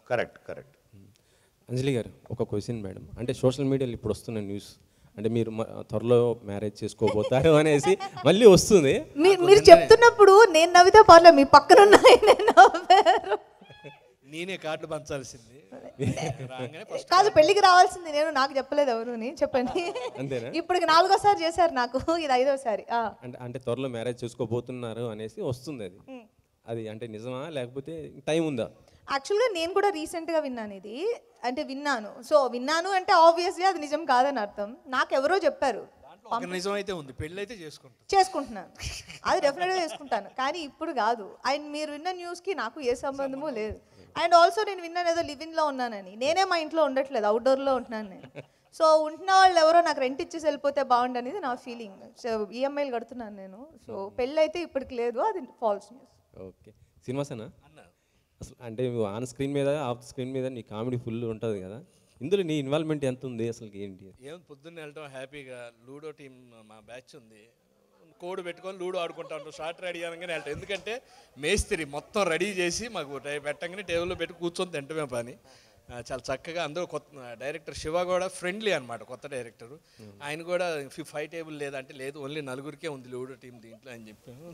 Correct correct అంజలి గారు ఒక question madam అంటే సోషల్ మీడియాలో ఇప్పుడు వస్తున్న న్యూస్ అంటే మీరు మ- త్వరలో మ్యారేజ్ చేసుకోబోతారు అనేసి మళ్ళీ వస్తుంది మీరు మీరు చెప్తున్నప్పుడు నేను నవ్వితే పర్లేదు మీ పక్కన ఉన్న ఆయనే నవ్వారు నేనే కార్డులు పంచాల్సింది రాగానే ఫస్ట్ కాదు పెళ్ళికి రావాల్సింది నేను నాకు చెప్పలేదు ఎవరుని చెప్పండి అంతేనా? ఇప్పటికి నాలుగోసారి చేశారు నాకు ఇది ఐదోసారి ఆ. అంటే అంటే త్వరలో మ్యారేజ్ చేసుకోబోతున్నారు అనేసి వస్తుంది అది అది అంటే నిజమా లేకపోతే టైం ఉందా యాక్చువల్గా నేను కూడా రీసెంట్గా విన్నాను ఇది అంటే విన్నాను సో విన్నాను అంటే ఆబ్వియస్గా అది నిజం కాదని అర్థం నాకు ఎవరో చెప్పారు ఒక నిజం అయితే ఉంది పెళ్ళి అయితే చేసుకుంటాం చేసుకుంటున్నాను అది డెఫినెట్గా చేసుకుంటాను కానీ ఇప్పుడు కాదు అండ్ మీరు విన్న న్యూస్కి నాకు ఏ సంబంధము లేదు అండ్ ఆల్సో నేను విన్నాను ఏదో లివింగ్లో ఉన్నానని నేనే మా ఇంట్లో ఉండట్లేదు అవుట్డోర్లో ఉంటున్నాను నేను సో ఉంటున్న వాళ్ళు ఎవరో నాకు రెంట్ ఇచ్చేసి వెళ్ళిపోతే బాగుండు అనేది నా ఫీలింగ్ సో ఈఎంఐలు కడుతున్నాను నేను సో పెళ్ళి అయితే ఇప్పటికి లేదు అది ఫాల్స్ న్యూస్ ఓకే సినిమాసేనా అసలు అంటే నువ్వు ఆన్ స్క్రీన్ మీద ఆఫ్ స్క్రీన్ మీద నీ కామెడీ ఫుల్ ఉంటుంది కదా ఇందులో నీ ఇన్వాల్వ్మెంట్ ఎంత ఉంది అసలు ఏంటి ఏం పొద్దున్న వెళ్ళటం హ్యాపీగా లూడో టీం మా బ్యాచ్ ఉంది కోడ్ పెట్టుకొని లూడో ఆడుకుంటా ఉంటాం షార్ట్ రెడీ అనగానే వెళ్తాం ఎందుకంటే మేస్త్రి మొత్తం రెడీ చేసి మాకు టై- పెట్టంగానే టేబుల్లో పెట్టి కూర్చొని తింటమే పని ఆ, చాలా చక్కగా అందరూ కొత్త డైరెక్టర్ శివ కూడా ఫ్రెండ్లీ అనమాట కొత్త డైరెక్టర్ ఆయన కూడా ఫి- ఫైవ్ టేబుల్ లేదంటే లేదు ఓన్లీ నలుగురికే ఉంది లూడో టీం దీంట్లో అని చెప్పాము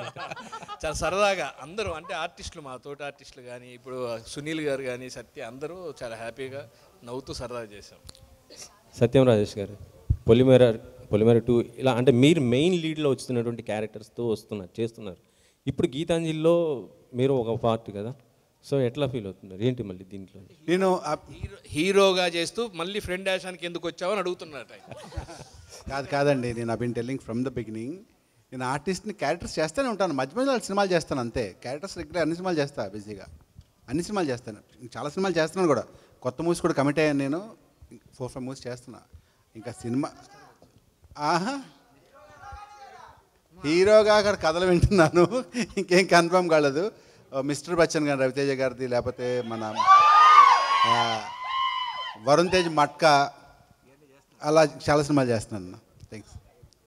చాలా సరదాగా అందరూ అంటే ఆర్టిస్టులు మా తోటి ఆర్టిస్టులు కానీ ఇప్పుడు సునీల్ గారు కానీ సత్య అందరూ చాలా హ్యాపీగా నవ్వుతూ సరదాగా చేసాం సత్యం రాజేష్ గారు పొలిమేర పొలిమేర టూ ఇలా అంటే మీరు మెయిన్ లీడ్లో వస్తున్నటువంటి క్యారెక్టర్స్తో వస్తున్నారు చేస్తున్నారు ఇప్పుడు గీతాంజలిలో మీరు ఒక పార్ట్ కదా సో ఎట్లా ఫీల్ అవుతున్నారు ఏంటి మళ్ళీ దీంట్లో నేను ఆ- హీరో హీరోగా చేస్తూ మళ్ళీ ఫ్రెండ్ యాషానికి ఎందుకు వచ్చావు అని అడుగుతున్నాడు ఆయన కాదు కాదండి నేను been telling from the beginning నేను ఆర్టిస్ట్ని క్యారెక్టర్స్ చేస్తూనే ఉంటాను మధ్య మధ్యలో సినిమాలు చేస్తాను అంతే క్యారెక్టర్స్ రెగ్యులర్ అన్ని సినిమాలు చేస్తా బిజీగా అన్ని సినిమాలు చేస్తాను చాలా సినిమాలు చేస్తున్నాను కూడా కొత్త మూవీస్ కూడా కమిట్ అయ్యాను నేను ఫోర్ ఫైవ్ మూవీస్ చేస్తున్నా ఇంకా సినిమా ఆహా హీరోగా అక్కడ కథలు వింటున్నాను ఇంకేం కన్ఫర్మ్ కాలేదు మిస్టర్ బచ్చన్ గారు రవితేజ గారిది లేకపోతే మన ఆ, వరుణ్ తేజ్ మట్కా అలా చాలా సినిమాలు చేస్తున్నాను థ్యాంక్స్